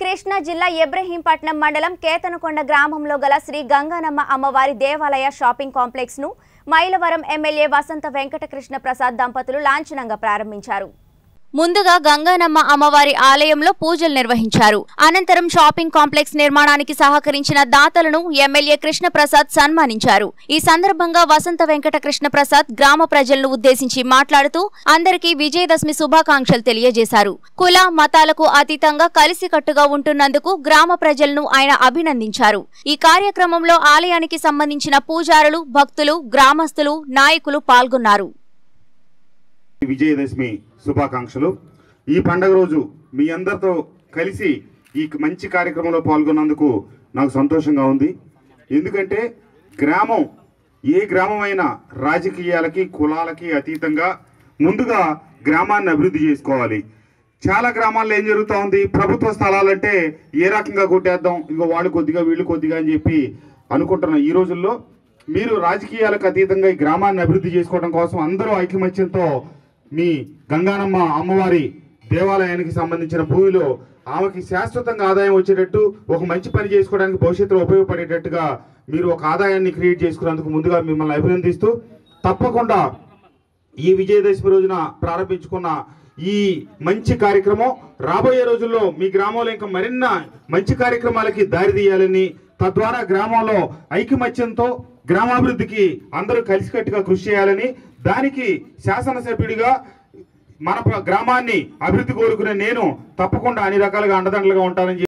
కృష్ణా జిల్లా ఇబ్రహీంపట్నం మండలం కేతనకొండ గ్రామంలో గల శ్రీ గంగానమ్మ అమ్మవారి దేవాలయ షాపింగ్ కాంప్లెక్స్ ను మైలవరం ఎమ్మెల్యే వసంత వెంకటకృష్ణ ప్రసాద్ దంపతులు లాంఛనంగా ప్రారంభించారు ముందుగా గంగానమ్మ అమ్మవారి ఆలయంలో పూజలు నిర్వహించారు అనంతరం షాపింగ్ కాంప్లెక్స్ నిర్మాణానికి సహకరించిన దాతలను ఎమ్మెల్యే కృష్ణ ప్రసాద్ సన్మానించారు ఈ సందర్భంగా వసంత వెంకట కృష్ణ ప్రసాద్ గ్రామ ప్రజలను ఉద్దేశించి మాట్లాడుతూ అందరికీ విజయదశమి శుభాకాంక్షలు తెలియజేశారు కుల మతాలకు అతీతంగా కలిసికట్టుగా ఉంటున్నందుకు గ్రామ ప్రజలను ఆయన అభినందించారు ఈ కార్యక్రమంలో ఆలయానికి సంబంధించిన పూజారులు భక్తులు గ్రామస్తులు నాయకులు పాల్గొన్నారు విజయదశమి శుభాకాంక్షలు ఈ పండగ రోజు మీ అందరితో కలిసి ఈ మంచి కార్యక్రమంలో పాల్గొన్నందుకు నాకు సంతోషంగా ఉంది ఎందుకంటే గ్రామం ఏ గ్రామమైనా రాజకీయాలకి కులాలకి అతీతంగా ముందుగా గ్రామాన్ని అభివృద్ధి చేసుకోవాలి చాలా గ్రామాల్లో ఏం జరుగుతూ ఉంది ప్రభుత్వ స్థలాలంటే ఏ రకంగా కొట్టేద్దాం ఇంకో వాళ్ళు కొద్దిగా వీళ్ళు కొద్దిగా అని చెప్పి అనుకుంటున్నాం ఈ రోజుల్లో మీరు రాజకీయాలకు అతీతంగా ఈ గ్రామాన్ని అభివృద్ధి చేసుకోవడం కోసం అందరూ ఐకమత్యంతో మీ గంగానమ్మ అమ్మవారి దేవాలయానికి సంబంధించిన భూమిలో ఆమెకి శాశ్వతంగా ఆదాయం వచ్చేటట్టు ఒక మంచి పని చేసుకోవడానికి భవిష్యత్తులో ఉపయోగపడేటట్టుగా మీరు ఒక ఆదాయాన్ని క్రియేట్ చేసుకున్నందుకు ముందుగా మిమ్మల్ని అభినందిస్తూ తప్పకుండా ఈ విజయదశమి రోజున ప్రారంభించుకున్న ఈ మంచి కార్యక్రమం రాబోయే రోజుల్లో మీ గ్రామంలో ఇంకా మరిన్న మంచి కార్యక్రమాలకి దారి తీయాలని తద్వారా గ్రామంలో ఐకమత్యంతో గ్రామాభివృద్ధికి అందరూ కలిసికట్టుగా కృషి చేయాలని దానికి శాసనసభ్యుడిగా మన ప్ర- గ్రామాన్ని అభివృద్ధి కోరుకునే నేను తప్పకుండా అన్ని రకాలుగా అండదండలుగా ఉంటానని చెప్పి